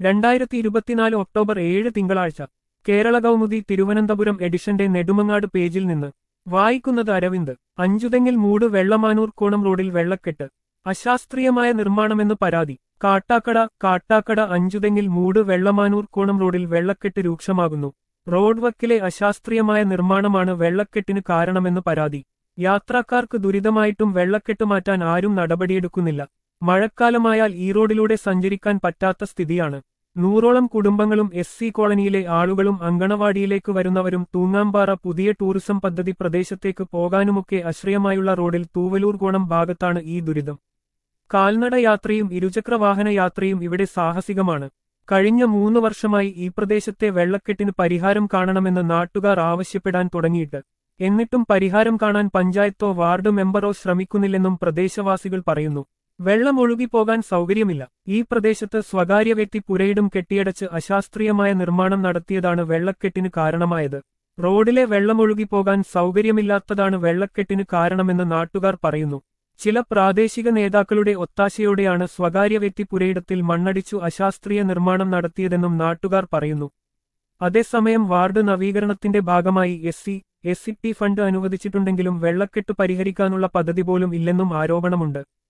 രണ്ടായിരത്തി ഇരുപത്തിനാല് ഒക്ടോബർ ഏഴ് തിങ്കളാഴ്ച കേരള കൗമുദി തിരുവനന്തപുരം എഡിഷന്റെ നെടുമങ്ങാട് പേജിൽ നിന്ന് വായിക്കുന്നത് അരവിന്ദ് അഞ്ചുതെങ്ങിൽ മൂട് വെള്ളമാനൂർ കോണം റോഡിൽ വെള്ളക്കെട്ട് അശാസ്ത്രീയമായ നിർമ്മാണമെന്ന് പരാതി കാട്ടാക്കട കാട്ടാക്കട അഞ്ചുതെങ്ങിൽ മൂട് വെള്ളമാനൂർ കോണം റോഡിൽ വെള്ളക്കെട്ട് രൂക്ഷമാകുന്നു റോഡ് വക്കിലെ അശാസ്ത്രീയമായ നിർമ്മാണമാണ് വെള്ളക്കെട്ടിന് കാരണമെന്ന് പരാതി യാത്രക്കാർക്ക് ദുരിതമായിട്ടും വെള്ളക്കെട്ട് മാറ്റാൻ ആരും നടപടിയെടുക്കുന്നില്ല മഴക്കാലമായാൽ ഈ റോഡിലൂടെ സഞ്ചരിക്കാൻ പറ്റാത്ത സ്ഥിതിയാണ് നൂറോളം കുടുംബങ്ങളും എസ് സി കോളനിയിലെ ആളുകളും അങ്കണവാടിയിലേക്ക് വരുന്നവരും തൂങ്ങാമ്പാറ പുതിയ ടൂറിസം പദ്ധതി പ്രദേശത്തേക്ക് പോകാനുമൊക്കെ ആശ്രയമായുള്ള റോഡിൽ തൂവലൂർ കോണം ഭാഗത്താണ് ഈ ദുരിതം കാൽനട യാത്രയും ഇരുചക്രവാഹന യാത്രയും ഇവിടെ സാഹസികമാണ് കഴിഞ്ഞ മൂന്ന് വർഷമായി ഈ പ്രദേശത്തെ വെള്ളക്കെട്ടിന് പരിഹാരം കാണണമെന്ന് നാട്ടുകാർ ആവശ്യപ്പെടാൻ തുടങ്ങിയിട്ട് എന്നിട്ടും പരിഹാരം കാണാൻ പഞ്ചായത്തോ വാർഡ് മെമ്പറോ ശ്രമിക്കുന്നില്ലെന്നും പ്രദേശവാസികൾ പറയുന്നു വെള്ളം ഒഴുകിപ്പോകാൻ സൗകര്യമില്ല ഈ പ്രദേശത്ത് സ്വകാര്യ വ്യക്തി പുരയിടും കെട്ടിയടച്ച് അശാസ്ത്രീയമായ നിർമ്മാണം നടത്തിയതാണ് വെള്ളക്കെട്ടിന് കാരണമായത് റോഡിലെ വെള്ളം ഒഴുകിപ്പോകാൻ സൗകര്യമില്ലാത്തതാണ് വെള്ളക്കെട്ടിന് കാരണമെന്ന് നാട്ടുകാർ പറയുന്നു ചില പ്രാദേശിക നേതാക്കളുടെ ഒത്താശയോടെയാണ് സ്വകാര്യ വ്യക്തി പുരയിടത്തിൽ മണ്ണടിച്ചു അശാസ്ത്രീയ നിർമ്മാണം നടത്തിയതെന്നും നാട്ടുകാർ പറയുന്നു അതേസമയം വാർഡ് നവീകരണത്തിന്റെ ഭാഗമായി S C S C T fund അനുവദിച്ചിട്ടുണ്ടെങ്കിലും വെള്ളക്കെട്ട് പരിഹരിക്കാനുള്ള പദ്ധതി പോലും ഇല്ലെന്നും ആരോപണമുണ്ട്